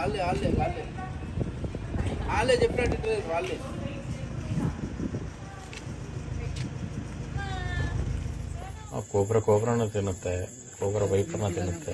వాళ్ళే వాళ్ళే వాళ్ళే వాళ్ళే చెప్పినట్టు లేదు వాళ్ళే ಆ ಕೊಬ್ಬರ ಕೊಬ್ಬರನ ತಿನ್ನುತ್ತೆ ಕೊಬ್ಬರ ವೈಪರ್ನ ತಿನ್ನುತ್ತೆ